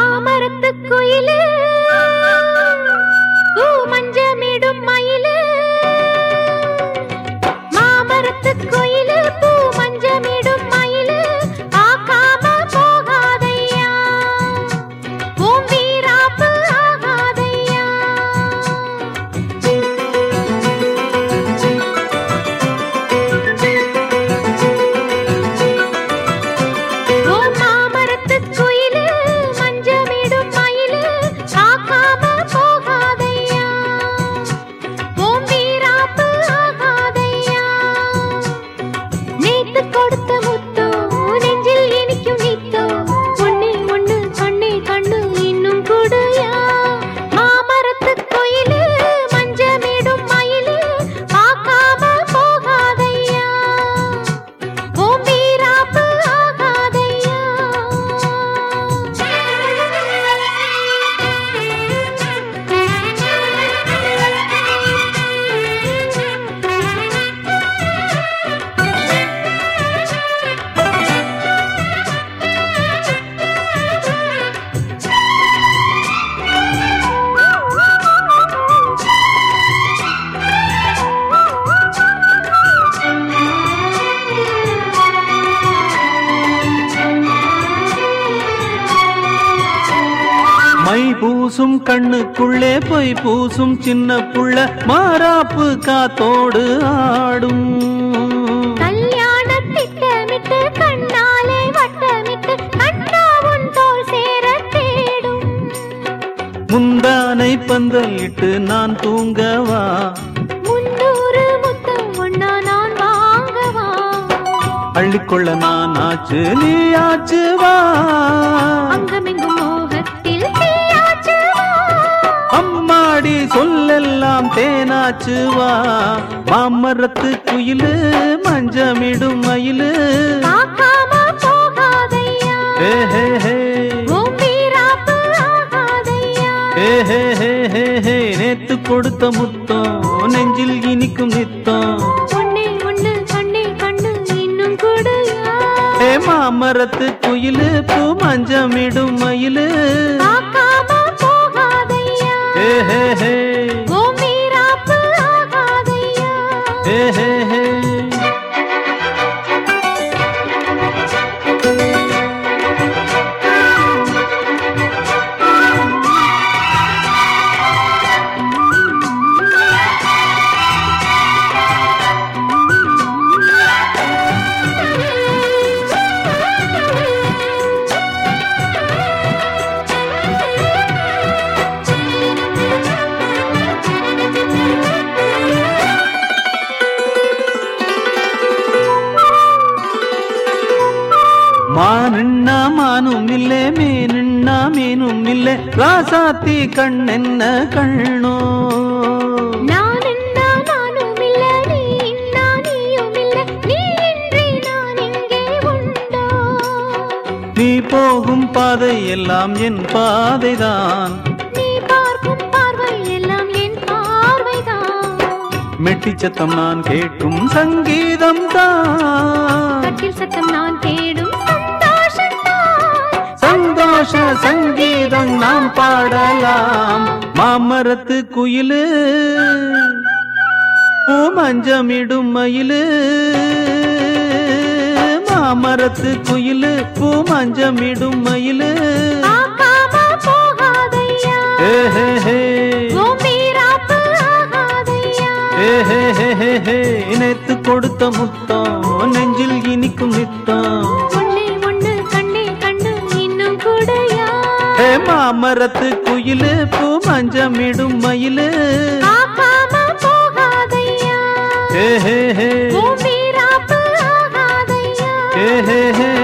மாமரத்து குயிலு பூ மஞ்சமிடும் மயிலு மாமரத்து குயிலு பூ மஞ்சமிடும் மயிலு பார்க்காம போகாதையா பூம் வீராப்பு ஆகாதையா ஓ மாமரத்து குயிலு மஞ்சமிடும் மயிலு காக்காம போகாதையா ஓம் வீராப்பு ஆகாதையா நேத்து கொடுத்த முத்தோ நெஞ்சில் இனிக்கும் நீத்தோ ஒண்ணே ஒண்ணு கண்ணே கண்ணு இன்னும் கூடயா மாமரத்து குயிலு மஞ்சமிடும் மயிலு பார்க்காம போகாதையா ஓம் வீராப்பு ஆகாதையா மை பூசும் கண்ணுக்குள்ளே பொய் பூசும் சின்ன புள்ள மாறாப்பு காத்தோடு ஆடும் கல்யாண திட்டமிட்டு கண்ணாலே வட்டமிட்டு கண்ணா உன் தோல் சேர தேடும் முந்தானை பந்தலிட்டு நான் தூங்கவா முன்னூறு முத்தம் ஒன்னா நான் வாங்கவா அள்ளிக்கொள்ள நான் ஆச்சு நீ ஆச்சு வா அங்கமெங்கும் மோகத்தில் தீயாச்சு வா. அம்மாடி சொல்லெல்லாம் தேனாச்சு வா மாமரத்து குயிலு மஞ்சமிடும் மயிலு பார்க்காம போகாதையா ஹே ஹே ஹே உன் வீராப்பு ஆகாதையா ஹே ஹே ஹே ஹே ஹே நேத்து கொடுத்த முத்தம் நெஞ்சில் இனிக்கும் நித்தம் ஒண்ணே ஒண்ணு கண்ணே கண்ணு இன்னும் கூடயா ஹே மாமரத்து குயிலு பூ மஞ்சமிடும் மயிலு பார்க்காம போகாதையா ஹே ஹே ஹே உன் வீராப்பு ஆகாதையா ஹே ஹே ஹே மானுண்ணா மானும் இல்லே மீனுண்ணா மீனும் இல்லே ராசாத்தி கண்ணென்ன கண்ணோ நான் இன்னா நானும் இல்ல, நீ இன்னா நீயும் இல்ல, நீ இன்றி நான் இங்கே உண்டோ? நீ போகும் பாதை எல்லாம் என் பாதைதான் நீ பார்க்கும் பார்வை எல்லாம் என் பார்வைதான். மெட்டி சத்தம் நான் கேட்கும் சங்கீதம் தான் கட்டில் சத்தம் நான் தேடும் சந்தோஷம்தான். சந்தோஷ சங்கீதம் நாம் பாடலாம் மாமரத்து குயிலு பூ மஞ்சமிடும் மயிலு மாமரத்து குயிலு பூ மஞ்சமிடும் மயிலு பார்க்காம போகாதையா, ஹே ஹே ஹே உன் வீராப்பு ஆகாதையா. ஹே ஹே ஹே ஹே ஹே நேத்து கொடுத்த முத்தம் நெஞ்சில் இனிக்கும் நித்தம் ஒண்ணே ஒண்ணு கண்ணே கண்ணு இன்னும் கூடயா ஹே மாமரத்து குயிலு பூ மஞ்சமிடும் மயிலு பார்க்காம போகாதையா ஹே ஹே ஹே உன் வீராப்பு ஆகாதையா ஹே ஹே ஹே